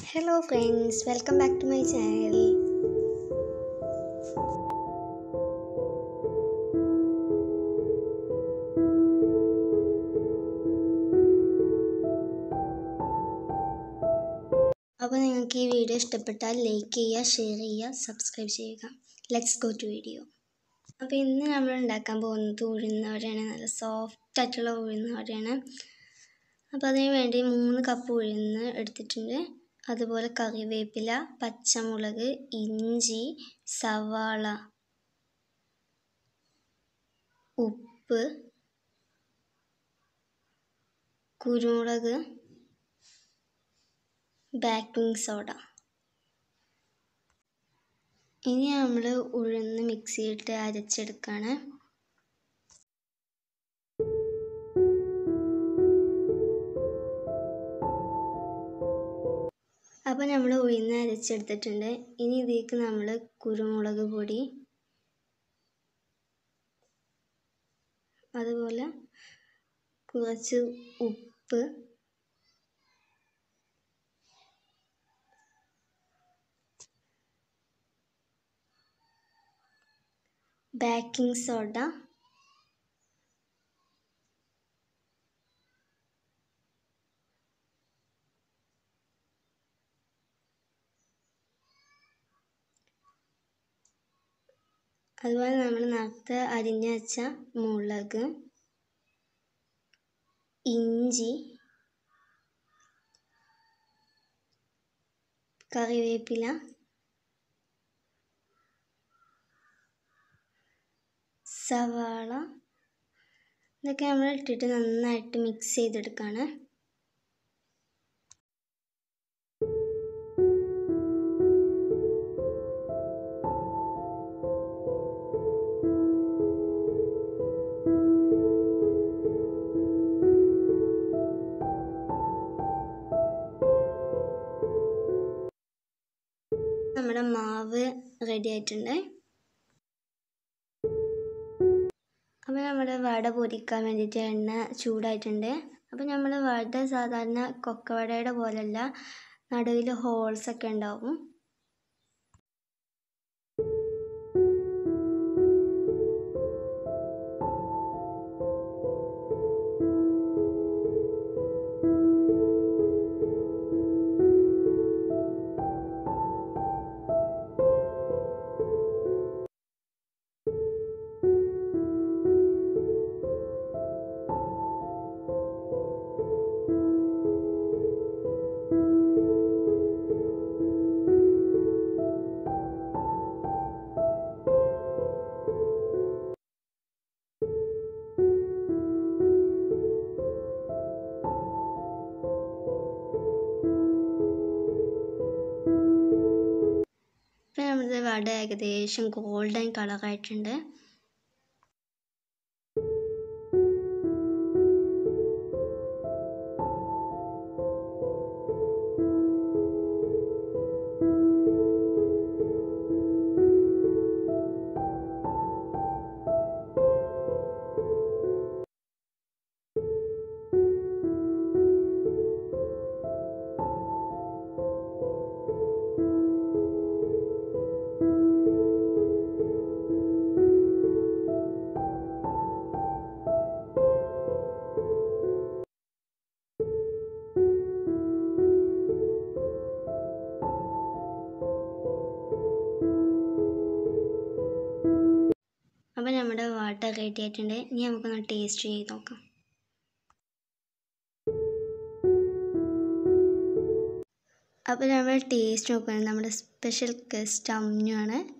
hello friends welcome back to my channel അപ്പോൾ നിങ്ങൾക്ക് ഈ വീഡിയോ ഇഷ്ടപ്പെട്ടാൽ ലൈക്ക് ചെയ്യുക ഷെയർ ചെയ്യുക സബ്സ്ക്രൈബ് ചെയ്യുക ലെറ്റ്സ് ഗോ ടു വീഡിയോ അപ്പോൾ ഇന്ന് നമ്മൾ ഉണ്ടാക്കാൻ പോകുന്നത് ഉഴുന്നവരെയാണ് നല്ല സോഫ്റ്റ് ആയിട്ടുള്ള ഉഴുന്നവരെയാണ് അപ്പോൾ അതിന് വേണ്ടി മൂന്ന് കപ്പ് ഉഴുന്ന് എടുത്തിട്ടുണ്ട് അതുപോലെ കറിവേപ്പില പച്ചമുളക് ഇഞ്ചി സവാള ഉപ്പ് കുരുമുളക് ബേക്കിംഗ് സോഡ ഇനി നമ്മൾ ഉഴുന്ന് മിക്സിയിട്ട് അരച്ചെടുക്കുകയാണ് അപ്പോൾ നമ്മൾ ഉഴുന്ന് അരച്ചെടുത്തിട്ടുണ്ട് ഇനി ഇതിലേക്ക് നമ്മൾ കുരുമുളക് പൊടി അതുപോലെ കുറച്ച് ഉപ്പ് ബേക്കിംഗ് സോഡ അതുപോലെ നമ്മൾ നേരത്തെ അരിഞ്ഞ് വെച്ച മുളക് ഇഞ്ചി കറിവേപ്പില സവാള ഇതൊക്കെ നമ്മൾ ഇട്ടിട്ട് നന്നായിട്ട് മിക്സ് ചെയ്തെടുക്കുകയാണ് നമ്മുടെ മാവ് റെഡി ആയിട്ടുണ്ട് അപ്പോൾ നമ്മുടെ വട പൊരിക്കാൻ വേണ്ടിയിട്ട് എണ്ണ ചൂടായിട്ടുണ്ട് അപ്പോൾ നമ്മൾ വട സാധാരണ കൊക്കവടയുടെ പോലെയല്ല നടുവിൽ ഹോൾസ് ഒക്കെ ഉണ്ടാവും ഇപ്പം നമ്മുടെ വട ഏകദേശം ഗോൾഡൻ കളറായിട്ടുണ്ട് അപ്പോൾ നമ്മുടെ വട റെഡി ആയിട്ടുണ്ട് ഇനി നമുക്കൊന്ന് ടേസ്റ്റ് ചെയ്ത് നോക്കാം അപ്പോൾ നമ്മൾ ടേസ്റ്റ് നോക്കുകയാണ് നമ്മുടെ സ്പെഷ്യൽ ഗസ്റ്റ് അമ്മുവാണ്